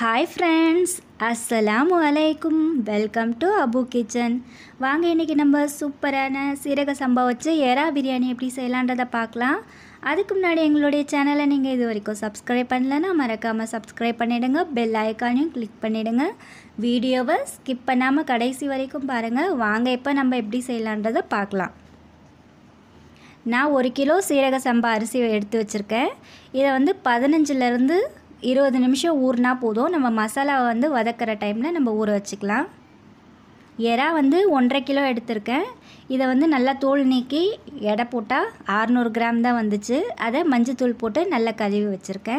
hi friends அஸ்ஸலாமு அலைக்கும் welcome to Abu kitchen வாங்க இன்றைக்கி நம்ம சூப்பரான சீரக சம்பா வச்சு எறா பிரியாணி எப்படி செய்யலான்றதை பார்க்கலாம் அதுக்கு முன்னாடி எங்களுடைய சேனலை நீங்கள் இது வரைக்கும் சப்ஸ்கிரைப் பண்ணலன்னா மறக்காமல் சப்ஸ்கிரைப் பண்ணிவிடுங்க பெல் ஐக்கானையும் கிளிக் பண்ணிவிடுங்க வீடியோவை ஸ்கிப் பண்ணாமல் கடைசி வரைக்கும் பாருங்கள் வாங்க இப்போ நம்ம எப்படி செய்யலான்றதை பார்க்கலாம் நான் ஒரு கிலோ சீரக சம்பா அரிசி எடுத்து வச்சுருக்கேன் இதை வந்து பதினஞ்சுலேருந்து இருபது நிமிஷம் ஊறினா போதும் நம்ம மசாலாவை வந்து வதக்கிற டைமில் நம்ம ஊற வச்சுக்கலாம் எறா வந்து ஒன்றரை கிலோ எடுத்திருக்கேன் இதை வந்து நல்லா தோல் நீக்கி எடை போட்டால் அறநூறு கிராம் தான் வந்துச்சு அதை மஞ்சத்தூள் போட்டு நல்லா கழுவி வச்சுருக்கேன்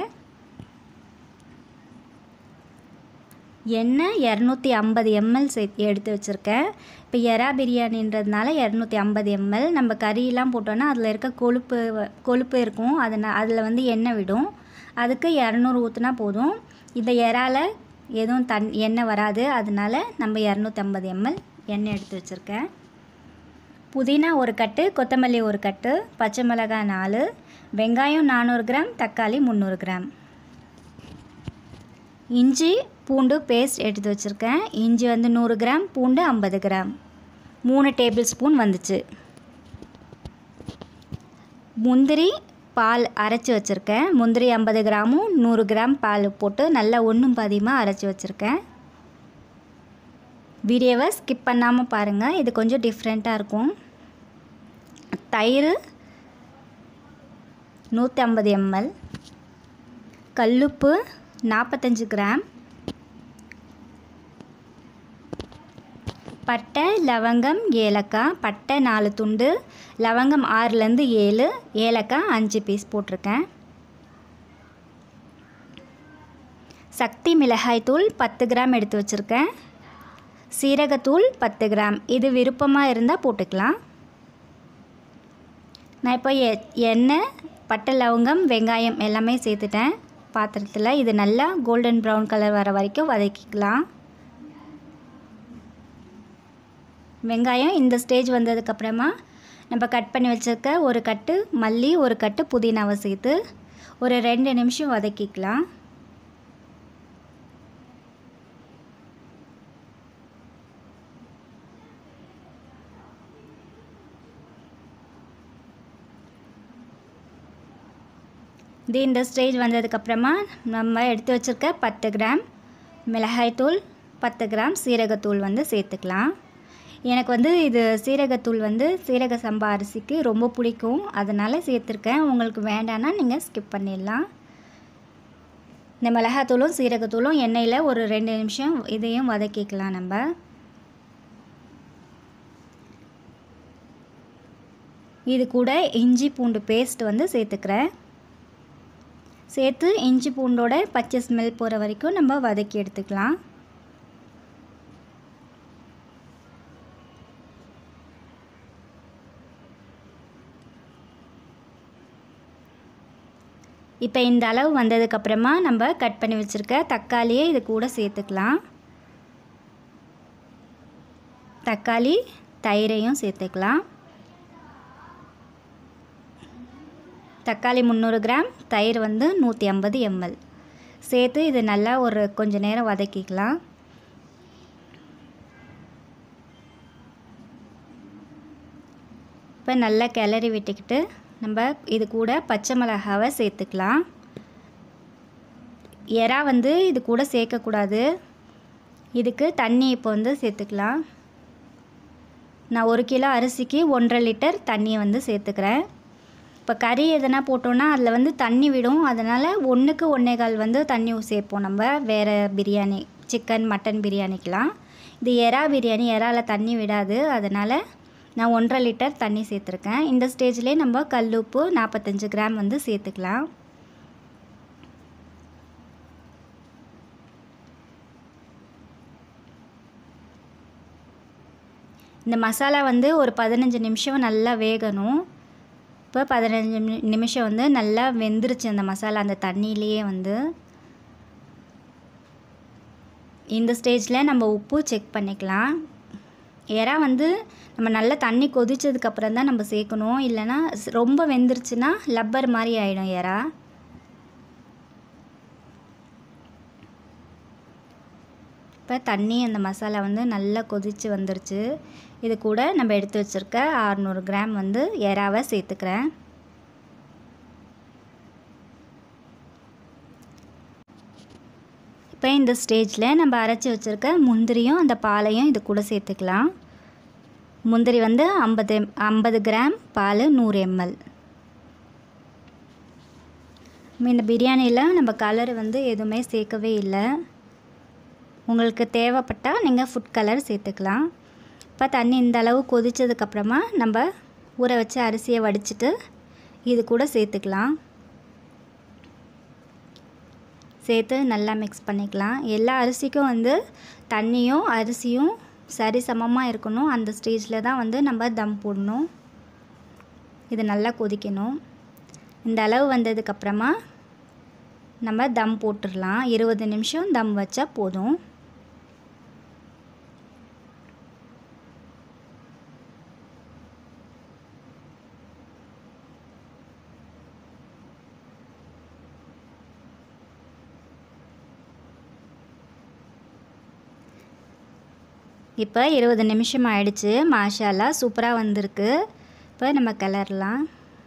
எண்ணெய் இரநூத்தி ஐம்பது எம்எல் சே எடுத்து வச்சுருக்கேன் இப்போ எறா பிரியாணின்றதுனால இரநூத்தி ஐம்பது எம்எல் நம்ம கறியெல்லாம் போட்டோன்னா அதில் இருக்க கொழுப்பு வ- கொழுப்பு இருக்கும் அதனால் அதில் வந்து எண்ணெய் விடும் அதுக்கு இரநூறு ஊற்றினா போதும் இந்த எறால எதுவும் தன் எண்ணெய் வராது அதனால நம்ம இரநூத்தி ஐம்பது எம்எல் எண்ணெய் எடுத்து வச்சுருக்கேன் புதினா ஒரு கட்டு கொத்தமல்லி ஒரு கட்டு பச்சை மிளகாய் நாலு வெங்காயம் நானூறு கிராம் தக்காளி முந்நூறு கிராம் இஞ்சி பூண்டு பேஸ்ட் எடுத்து வச்சுருக்கேன் இஞ்சி வந்து நூறு கிராம் பூண்டு ஐம்பது கிராம் மூணு டேபிள் ஸ்பூன் வந்துச்சு முந்திரி பால் அரைச்சி வச்சுருக்கேன் முந்திரி ஐம்பது கிராமும் நூறு கிராம் பால் போட்டு நல்லா ஒன்றும் பாதியமாக அரைச்சி வச்சுருக்கேன் வீடியோவை ஸ்கிப் பண்ணாமல் பாருங்கள் இது கொஞ்சம் டிஃப்ரெண்ட்டாக இருக்கும் தயிர் நூற்றி ஐம்பது எம்எல் கல்லுப்பு நாற்பத்தஞ்சு கிராம் பட்டை லவங்கம் ஏலக்காய் பட்டை நாலு துண்டு லவங்கம் ஆறுலேருந்து ஏழு ஏலக்காய் அஞ்சு பீஸ் போட்டிருக்கேன் சக்தி மிளகாய் தூள் பத்து கிராம் எடுத்து வச்சுருக்கேன் சீரகத்தூள் பத்து கிராம் இது விருப்பமாக இருந்தால் போட்டுக்கலாம் நான் இப்போ எ எண்ணெய் பட்டை லவங்கம் வெங்காயம் எல்லாமே சேர்த்துட்டேன் பாத்திரத்தில் இது நல்லா கோல்டன் ப்ரௌன் கலர் வர வரைக்கும் வதக்கிக்கலாம் வெங்காயம் இந்த ஸ்டேஜ் வந்ததுக்கப்புறமா நம்ம கட் பண்ணி வச்சிருக்க ஒரு கட்டு மல்லி ஒரு கட்டு புதினாவை சேர்த்து ஒரு ரெண்டு நிமிஷம் வதக்கிக்கலாம் இது இந்த ஸ்டேஜ் வந்ததுக்கப்புறமா நம்ம எடுத்து வச்சுருக்க பத்து கிராம் மிளகாய்த்தூள் பத்து கிராம் சீரகத்தூள் வந்து சேர்த்துக்கலாம் எனக்கு வந்து இது சீரகத்தூள் வந்து சீரக சம்பா அரிசிக்கு ரொம்ப பிடிக்கும் அதனால் சேர்த்துருக்கேன் உங்களுக்கு வேண்டான்னா நீங்கள் ஸ்கிப் பண்ணிடலாம் இந்த மிளகாத்தூளும் சீரகத்தூளும் எண்ணெயில் ஒரு ரெண்டு நிமிஷம் இதையும் வதக்கிக்கலாம் நம்ம இது கூட இஞ்சி பூண்டு பேஸ்ட் வந்து சேர்த்துக்கிறேன் சேர்த்து இஞ்சி பூண்டோட பச்சை ஸ்மெல் போகிற வரைக்கும் நம்ம வதக்கி எடுத்துக்கலாம் இப்போ இந்த அளவு வந்ததுக்கப்புறமா நம்ம கட் பண்ணி வச்சுருக்க தக்காளியை இது கூட சேர்த்துக்கலாம் தக்காளி தயிரையும் சேர்த்துக்கலாம் தக்காளி முந்நூறு கிராம் தயிர் வந்து நூற்றி ஐம்பது எம்எல் சேர்த்து இது நல்லா ஒரு கொஞ்ச நேரம் வதக்கிக்கலாம் இப்போ நல்லா கிளறி விட்டுக்கிட்டு நம்ம இது கூட பச்சை மிளகாவை சேர்த்துக்கலாம் எறா வந்து இது கூட சேர்க்கக்கூடாது இதுக்கு தண்ணி இப்போ வந்து சேர்த்துக்கலாம் நான் ஒரு கிலோ அரிசிக்கு ஒன்றரை லிட்டர் தண்ணியை வந்து சேர்த்துக்கிறேன் இப்போ கறி எதனா போட்டோன்னா அதில் வந்து தண்ணி விடும் அதனால் ஒன்றுக்கு ஒன்றேகால் வந்து தண்ணி சேர்ப்போம் நம்ம வேறு பிரியாணி சிக்கன் மட்டன் பிரியாணிக்கெலாம் இது எறா பிரியாணி எறால தண்ணி விடாது அதனால் நான் ஒன்றரை லிட்டர் தண்ணி சேர்த்துருக்கேன் இந்த ஸ்டேஜ்லேயே நம்ம கல் உப்பு நாற்பத்தஞ்சு கிராம் வந்து சேர்த்துக்கலாம் இந்த மசாலா வந்து ஒரு பதினஞ்சு நிமிஷம் நல்லா வேகணும் இப்போ பதினஞ்சு நிமி- நிமிஷம் வந்து நல்லா வெந்துருச்சு அந்த மசாலா அந்த தண்ணியிலேயே வந்து இந்த ஸ்டேஜில் நம்ம உப்பு செக் பண்ணிக்கலாம் எறா வந்து நம்ம நல்லா தண்ணி கொதிச்சதுக்கப்புறம் தான் நம்ம சேர்க்கணும் இல்லைன்னா ஸ்- ரொம்ப வெந்துருச்சுன்னா லப்பர் மாதிரி ஆகிடும் எறா இப்போ தண்ணி அந்த மசாலா வந்து நல்லா கொதித்து வந்துருச்சு இது கூட நம்ம எடுத்து வச்சுருக்க அறநூறு கிராம் வந்து எறாவை சேர்த்துக்கிறேன் இப்போ இந்த ஸ்டேஜில் நம்ம அரைச்சி வச்சுருக்க முந்திரியும் அந்த பாலையும் இது கூட சேர்த்துக்கலாம் முந்திரி வந்து ஐம்பது ஐம்பது கிராம் பால் நூறு எம்எல் இந்த பிரியாணியில் நம்ம கலர் வந்து எதுவுமே சேர்க்கவே இல்லை உங்களுக்கு தேவைப்பட்டால் நீங்கள் ஃபுட் கலர் சேர்த்துக்கலாம் இப்போ தண்ணி இந்த அளவு கொதித்ததுக்கப்புறமா நம்ம ஊற வச்ச அரிசியை வடிச்சிட்டு இது கூட சேர்த்துக்கலாம் சேர்த்து நல்லா மிக்ஸ் பண்ணிக்கலாம் எல்லா அரிசிக்கும் வந்து தண்ணியும் அரிசியும் சரி சமமாக இருக்கணும் அந்த ஸ்டேஜில் தான் வந்து நம்ம தம் போடணும் இது நல்லா கொதிக்கணும் இந்த அளவு வந்ததுக்கப்புறமா நம்ம தம் போட்டுடலாம் இருபது நிமிஷம் தம் வச்சா போதும் இப்போ இருபது நிமிஷம் ஆயிடுச்சு மாஷாலா சூப்பராக வந்திருக்கு இப்போ நம்ம கிளறலாம்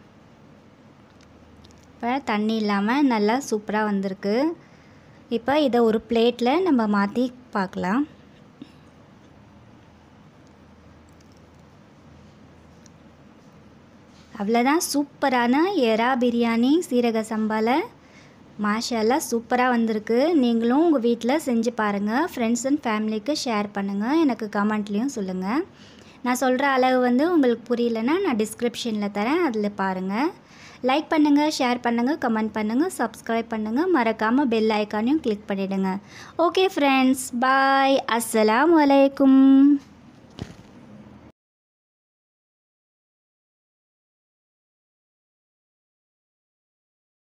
இப்போ தண்ணி இல்லாமல் நல்லா சூப்பராக வந்திருக்கு இப்போ இதை ஒரு பிளேட்டில் நம்ம மாற்றி பார்க்கலாம் அவ்வளோதான் சூப்பரான எறா பிரியாணி சீரக சம்பாவில் மாஷாலா சூப்பராக வந்திருக்கு நீங்களும் உங்கள் வீட்டில் செஞ்சு பாருங்கள் ஃப்ரெண்ட்ஸ் அண்ட் ஃபேமிலிக்கு ஷேர் பண்ணுங்கள் எனக்கு கமெண்ட்லேயும் சொல்லுங்கள் நான் சொல்கிற அளவு வந்து உங்களுக்கு புரியலன்னா நான் டிஸ்கிரிப்ஷனில் தரேன் அதில் பாருங்கள் லைக் பண்ணுங்கள் ஷேர் பண்ணுங்கள் கமெண்ட் பண்ணுங்கள் சப்ஸ்கிரைப் பண்ணுங்கள் மறக்காமல் பெல் ஐக்கானையும் கிளிக் பண்ணிவிடுங்க ஓகே ஃப்ரெண்ட்ஸ் பாய் அஸ்ஸலாம் வலைக்கும்